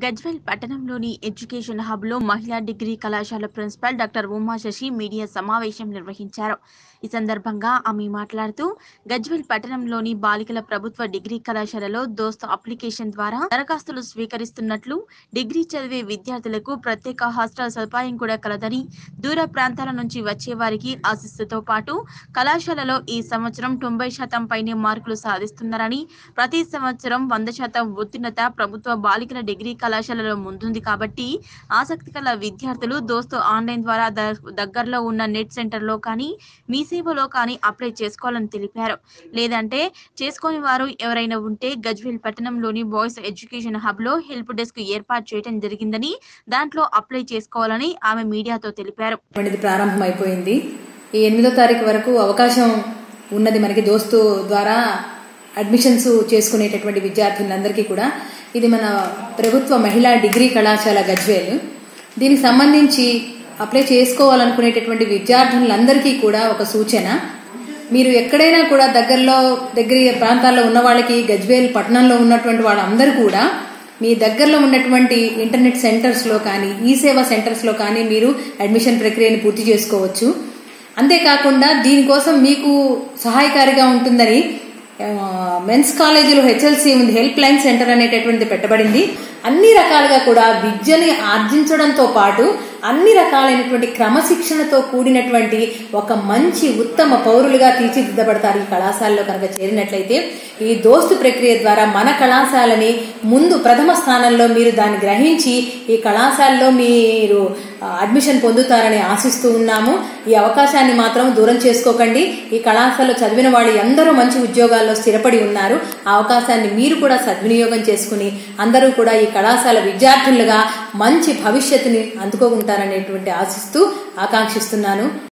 గజ్వెల్ పట్టణంలోని ఎడ్యుకేషన్ హబ్లో మహిళా డిగ్రీ కళాశాల principal doctor Uma Sasi media సమావేశం నిర్వహించారు ఈ సందర్భంగా ఆమె మాట్లాడుతూ గజ్వెల్ పట్టణంలోని బాలికల ప్రభుత్వ డిగ్రీ కళాశాలలో దోస్త్ అప్లికేషన్ ద్వారా దరఖాస్తులు స్వీకరిస్తున్నట్లు డిగ్రీ చదివే విద్యార్థులకు ప్రత్యేక హాస్టల్ సదుపాయం కూడా కలదని దూర ప్రాంతాల నుంచి వచ్చే వారికి ఆశిస్తుతో పాటు కళాశాలలో ఈ సంవత్సరం తొంభై శాతం పైనే మార్కులు సాధిస్తున్నారని ప్రతి సంవత్సరం వంద శాతం ఉత్తీర్ణత ప్రభుత్వ బాలికల డిగ్రీ కళాశాలలో ముందుంది కాబట్టి ఆసక్తి గల విద్యార్థులు దోస్తు ఆన్లైన్ ద్వారా ద- దగ్గరలో ఉన్న నెట్ సెంటర్లో కానీ మీ సేవలో కానీ అప్లై చేసుకోవాలని తెలిపారు లేదంటే చేసుకోని వారు ఎవరైనా ఉంటే గజ్వేల్ పట్టణంలోని బాయ్స్ ఎడ్యుకేషన్ హబ్ లో హెల్ప్ డెస్క్ ఏర్పాటు చేయడం జరిగిందని దాంట్లో అప్లై చేసుకోవాలని ఆమె మీడియాతో తెలిపారు అనేది ప్రారంభమైపోయింది ఈ ఎనిమిదో తారీఖు వరకు అవకాశం ఉన్నది మనకి దోస్తు ద్వారా అడ్మిషన్స్ చేసుకునేటటువంటి విద్యార్థులందరికీ కూడా ఇది మన ప్రభుత్వ మహిళా డిగ్రీ కళాశాల గజ్వేల్ దీనికి సంబంధించి అప్లై చేసుకోవాలనుకునేటటువంటి విద్యార్థులందరికీ కూడా ఒక సూచన మీరు ఎక్కడైనా కూడా దగ్గరలో దగ్గర ప్రాంతాల్లో ఉన్న వాళ్ళకి గజ్వేల్ పట్టణంలో ఉన్నటువంటి వాళ్ళందరూ కూడా మీ దగ్గరలో ఉన్నటువంటి ఇంటర్నెట్ సెంటర్స్ లో కానీ ఈ సేవా సెంటర్స్ లో కానీ మీరు అడ్మిషన్ ప్రక్రియను పూర్తి చేసుకోవచ్చు అంతేకాకుండా దీనికోసం మీకు సహాయకారిగా ఉంటుందని ఆ, మెన్స్ కాలేజీలో హెచ్ఎల్సి ఉంది హెల్ప్ లైన్ సెంటర్ అనేటటువంటిది పెట్టబడింది అన్ని రకాలుగా కూడా విద్యని ఆర్జించడంతో పాటు అన్ని రకాలైనటువంటి క్రమశిక్షణతో కూడినటువంటి ఒక మంచి ఉత్తమ పౌరులుగా తీర్చిదిద్దబడతారు ఈ కళాశాలలో కనుక చేరినట్లయితే ఈ దోస్తు ప్రక్రియ ద్వారా మన కళాశాలని ముందు ప్రథమ స్థానంలో మీరు దాన్ని గ్రహించి ఈ కళాశాలలో మీరు ఆ, అడ్మిషన్ పొందుతారని ఆశిస్తూ ఉన్నాము ఈ అవకాశాన్ని మాత్రం దూరం చేసుకోకండి ఈ కళాశాలలో చదివిన వాళ్ళు ఎందరో మంచి ఉద్యోగాల్లో స్థిరపడి ఉన్నారు ఆ అవకాశాన్ని మీరు కూడా సద్వినియోగం చేసుకుని అందరూ కూడా ఈ కళాశాల విద్యార్థులుగా మంచి భవిష్యత్తుని అందుకోకుంటారనేటువంటి ఆశిస్తూ ఆకాంక్షిస్తున్నాను